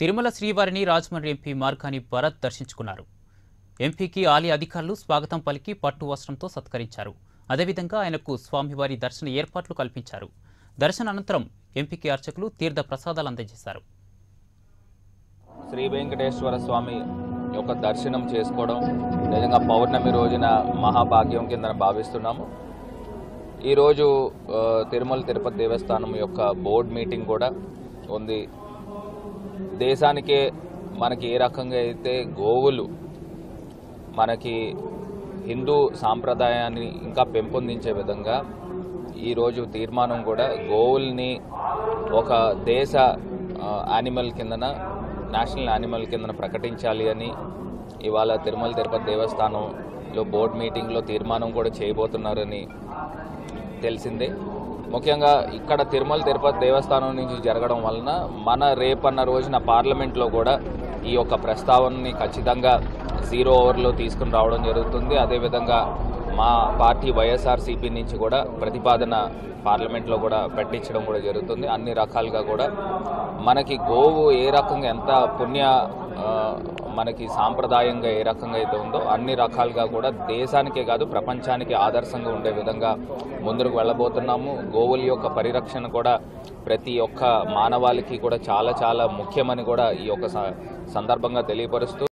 తిరుమల శ్రీవారిని రాజమండ్రి ఎంపీ మార్గాని భరత్ దర్శించుకున్నారు ఎంపీకి ఆలయ అధికారులు స్వాగతం పలికి పట్టు వస్త్రంతో సత్కరించారు అదేవిధంగా ఆయనకు స్వామివారి దర్శన ఏర్పాట్లు కల్పించారు దర్శన అనంతరం ఎంపీకి అర్చకులు తీర్థ ప్రసాదాలు అందజేశారు శ్రీ వెంకటేశ్వర స్వామి యొక్క దర్శనం చేసుకోవడం నిజంగా పౌర్ణమి రోజున మహాభాగ్యం కింద భావిస్తున్నాము ఈరోజు ఆ, తిరుమల తిరుపతి దేవస్థానం యొక్క బోర్డ్ మీటింగ్ కూడా ఉంది దేశానికే మనకి ఏ రకంగా అయితే గోవులు మనకి హిందూ సాంప్రదాయాన్ని ఇంకా పెంపొందించే విధంగా ఈరోజు తీర్మానం కూడా గోవుల్ని ఒక దేశ ఆ, యానిమల్ కిందన నేషనల్ యానిమల్ కిందన ప్రకటించాలి అని ఇవాళ తిరుమల తిరుపతి దేవస్థానంలో బోర్డు మీటింగ్లో తీర్మానం కూడా చేయబోతున్నారని తెలిసిందే ముఖ్యంగా ఇక్కడ తిరుమల తిరుపతి దేవస్థానం నుంచి జరగడం వలన మన రేపన్న రోజున పార్లమెంట్లో కూడా ఈ యొక్క ప్రస్తావనని ఖచ్చితంగా జీరో ఓవర్లో తీసుకుని రావడం జరుగుతుంది అదేవిధంగా మా పార్టీ వైఎస్ఆర్సీపీ నుంచి కూడా ప్రతిపాదన పార్లమెంట్లో కూడా పెట్టించడం కూడా జరుగుతుంది అన్ని రకాలుగా కూడా మనకి గోవు ఏ రకంగా ఎంత పుణ్య ఆ, మనకి సాంప్రదాయంగా ఏ రకంగా అయితే ఉందో అన్ని రకాలుగా కూడా దేశానికే కాదు ప్రపంచానికి ఆదర్శంగా ఉండే విధంగా ముందుకు వెళ్ళబోతున్నాము గోవుల యొక్క పరిరక్షణ కూడా ప్రతి ఒక్క మానవాళికి కూడా చాలా చాలా ముఖ్యమని కూడా ఈ యొక్క స- సందర్భంగా తెలియపరుస్తూ